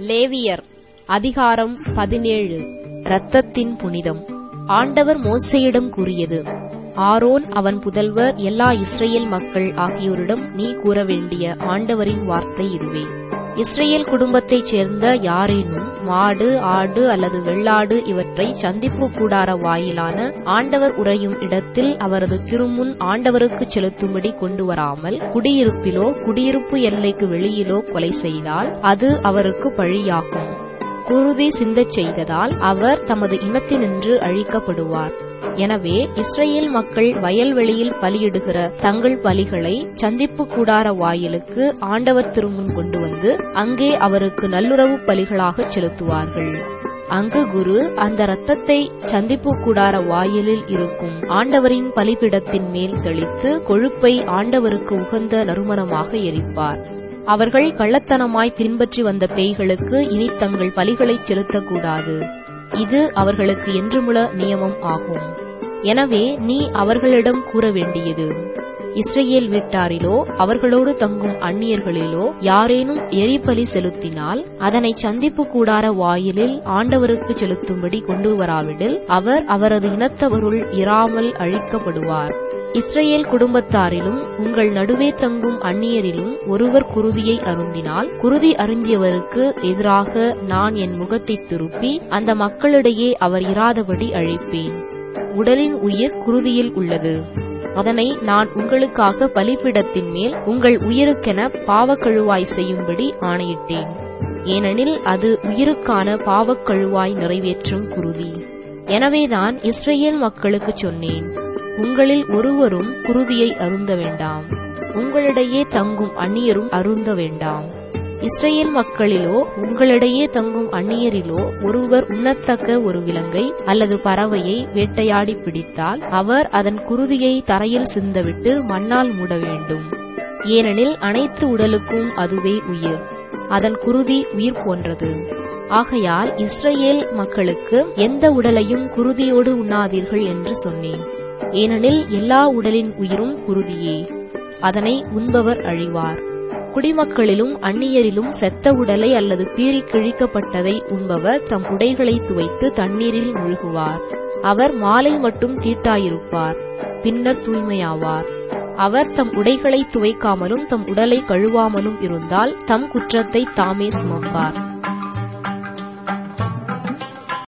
லேவியர் அதிகாரம் பதினேழு இரத்தத்தின் புனிதம் ஆண்டவர் மோசேயிடம் கூறியது ஆரோன் அவன் புதல்வர் எல்லா இஸ்ரேல் மக்கள் ஆகியோரிடம் நீ கூற வேண்டிய ஆண்டவரின் வார்த்தை இதுவே இஸ்ரேல் குடும்பத்தைச் சேர்ந்த யாரேனும் மாடு ஆடு அல்லது வெள்ளாடு இவற்றை சந்திப்பு கூடார வாயிலான ஆண்டவர் உறையும் இடத்தில் அவரது திருமுன் ஆண்டவருக்கு செலுத்தும்படி கொண்டு வராமல் குடியிருப்பிலோ குடியிருப்பு எல்லைக்கு வெளியிலோ கொலை செய்தால் அது அவருக்கு பழியாகும் குருதி சிந்தச் செய்ததால் அவர் தமது இனத்தினின்று அழிக்கப்படுவார் எனவே இஸ்ரேல் மக்கள் வயல்வெளியில் பலியிடுகிற தங்கள் பலிகளை சந்திப்பு கூடார வாயிலுக்கு ஆண்டவர் திருமுன் கொண்டு வந்து அங்கே அவருக்கு நல்லுறவு பலிகளாகச் செலுத்துவார்கள் அங்கு குரு அந்த இரத்தத்தை சந்திப்பு கூடார வாயிலில் இருக்கும் ஆண்டவரின் பலிபிடத்தின் மேல் தெளித்து கொழுப்பை ஆண்டவருக்கு உகந்த நறுமணமாக எரிப்பார் அவர்கள் கள்ளத்தனமாய் பின்பற்றி வந்த பேய்களுக்கு இனி தங்கள் பலிகளை செலுத்தக்கூடாது இது அவர்களுக்கு என்றுமுள்ள நியமம் ஆகும் எனவே நீ அவர்களிடம் கூற வேண்டியது இஸ்ரேல் வீட்டாரிலோ அவர்களோடு தங்கும் அந்நியர்களிலோ யாரேனும் எரிபலி செலுத்தினால் அதனை சந்திப்பு கூடார வாயிலில் ஆண்டவருக்கு செலுத்தும்படி கொண்டு வராவிடில் அவர் அவரது இனத்தவருள் இராமல் அழிக்கப்படுவார் இஸ்ரேல் குடும்பத்தாரிலும் உங்கள் நடுவே தங்கும் அந்நியரிலும் ஒருவர் குருதியை அருந்தினால் குருதி அருந்தியவருக்கு எதிராக நான் என் முகத்தை திருப்பி அந்த மக்களிடையே அவர் இராதபடி அழிப்பேன் உடலின் உயிர் குருதியில் உள்ளது அதனை நான் உங்களுக்காக பலிப்பிடத்தின் மேல் உங்கள் உயிருக்கென பாவக்கழுவாய் செய்யும்படி ஆணையிட்டேன் ஏனெனில் அது உயிருக்கான பாவக்கழுவாய் நிறைவேற்றும் குருதி எனவேதான் இஸ்ரேல் மக்களுக்கு சொன்னேன் உங்களில் ஒருவரும் குருதியை அருந்த வேண்டாம் உங்களிடையே தங்கும் அந்நியரும் அருந்த வேண்டாம் இஸ்ரேல் மக்களிலோ உங்களிடையே தங்கும் அந்நியரிலோ ஒருவர் உண்ணத்தக்க ஒரு விலங்கை அல்லது பறவையை வேட்டையாடி பிடித்தால் அவர் அதன் குருதியை தரையில் சிந்தவிட்டு மண்ணால் மூட வேண்டும் ஏனெனில் அனைத்து உடலுக்கும் அதுவே உயிர் அதன் குருதி உயிர் போன்றது ஆகையால் இஸ்ரேல் மக்களுக்கு எந்த உடலையும் குருதியோடு உண்ணாதீர்கள் என்று சொன்னேன் ஏனெனில் எல்லா உடலின் உயிரும் குருதியே அதனை உண்பவர் அழிவார் குடிமக்களிலும் அந்நியரிலும் செத்த உடலை அல்லது பீறி கிழிக்கப்பட்டதை உண்பவர் தம் உடைகளை துவைத்து தண்ணீரில் முழுகுவார் அவர் மாலை மட்டும் தீட்டாயிருப்பார் பின்னர் தூய்மையாவார் அவர் தம் உடைகளை துவைக்காமலும் தம் உடலை கழுவாமலும் இருந்தால் தம் குற்றத்தை தாமே சுமப்பார்